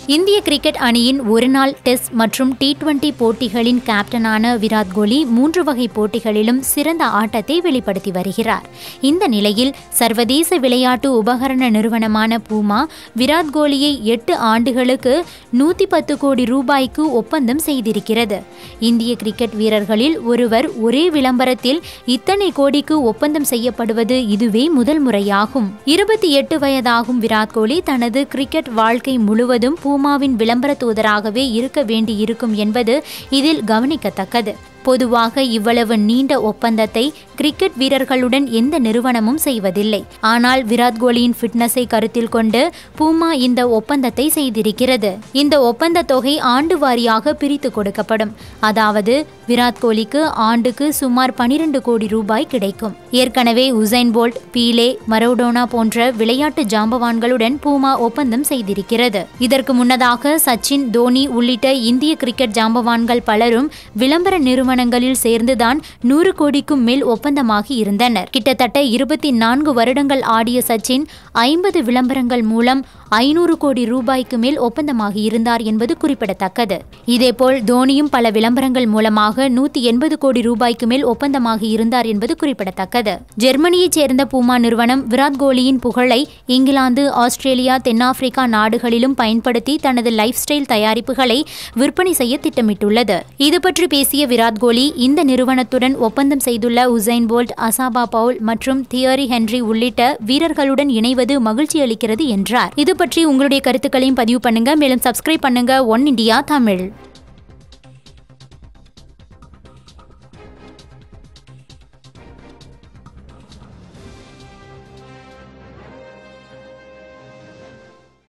இந்திய கிரிக்கெட் அணியின் ஒருநாள் டெஸ்ட் மற்றும் டி டுவெண்டி போட்டிகளின் கேப்டனான விராட் கோலி மூன்று வகை போட்டிகளிலும் சிறந்த ஆட்டத்தை வெளிப்படுத்தி வருகிறார் இந்த நிலையில் சர்வதேச விளையாட்டு உபகரண நிறுவனமான பூமா விராட் கோலியை எட்டு ஆண்டுகளுக்கு நூற்றி பத்து கோடி ரூபாய்க்கு ஒப்பந்தம் செய்திருக்கிறது இந்திய கிரிக்கெட் வீரர்களில் ஒருவர் ஒரே விளம்பரத்தில் இத்தனை கோடிக்கு ஒப்பந்தம் செய்யப்படுவது இதுவே முதல் முறையாகும் இருபத்தி எட்டு வயதாகும் விராட் கோலி தனது கிரிக்கெட் வாழ்க்கை முழுவதும் பூமாவின் விளம்பர தூதராகவே இருக்க வேண்டியிருக்கும் என்பது இதில் கவனிக்கத்தக்கது பொதுவாக இவ்வளவு நீண்ட ஒப்பந்தத்தை கிரிக்கெட் வீரர்களுடன் எந்த நிறுவனமும் செய்வதில்லை ஆனால் விராட் கோலியின் ஃபிட்னஸை கருத்தில் கொண்டு பூமா இந்த ஒப்பந்தத்தை செய்திருக்கிறது இந்த ஒப்பந்த தொகை ஆண்டு வாரியாக பிரித்து கொடுக்கப்படும் அதாவது விராட் கோலிக்கு ஆண்டுக்கு சுமார் பனிரெண்டு கோடி ரூபாய் கிடைக்கும் ஏற்கனவே உசைன் போல்ட் பீலே மரோடோனா போன்ற விளையாட்டு ஜாம்பவான்களுடன் பூமா ஒப்பந்தம் செய்திருக்கிறது இதற்கு முன்னதாக சச்சின் தோனி உள்ளிட்ட இந்திய கிரிக்கெட் ஜாம்பவான்கள் பலரும் விளம்பர நிறுவனங்களில் சேர்ந்துதான் நூறு கோடிக்கும் மேல் ஒப்பந்தமாகி இருந்தனர் கிட்டத்தட்ட இருபத்தி நான்கு வருடங்கள் ஆடிய சச்சின் ஐம்பது விளம்பரங்கள் மூலம் ஐநூறு கோடி ரூபாய்க்கு மேல் ஒப்பந்தமாகி இருந்தார் என்பது குறிப்பிடத்தக்கது இதேபோல் தோனியும் பல விளம்பரங்கள் மூலமாக நூத்தி எண்பது கோடி ரூபாய்க்கு மேல் ஒப்பந்தமாகி இருந்தார் என்பது குறிப்பிடத்தக்கது ஜெர்மனியைச் சேர்ந்த பூமா நிறுவனம் விராட் கோலியின் புகழை இங்கிலாந்து ஆஸ்திரேலியா தென்னாப்பிரிக்கா நாடுகளிலும் பயன்படுத்தி தனது லைஃப் ஸ்டைல் தயாரிப்புகளை விற்பனை செய்ய திட்டமிட்டுள்ளது இது பற்றி பேசிய விராட் கோலி இந்த நிறுவனத்துடன் ஒப்பந்தம் செய்துள்ள உசைன் போல்ட் அசாபா பவுல் மற்றும் தியரி ஹென்றி உள்ளிட்ட வீரர்களுடன் இணைவது மகிழ்ச்சி அளிக்கிறது என்றார் இது பற்றி உங்களுடைய கருத்துக்களையும் பதிவு பண்ணுங்க மேலும் சப்ஸ்கிரைப் பண்ணுங்க ஒன் இண்டியா தமிழ்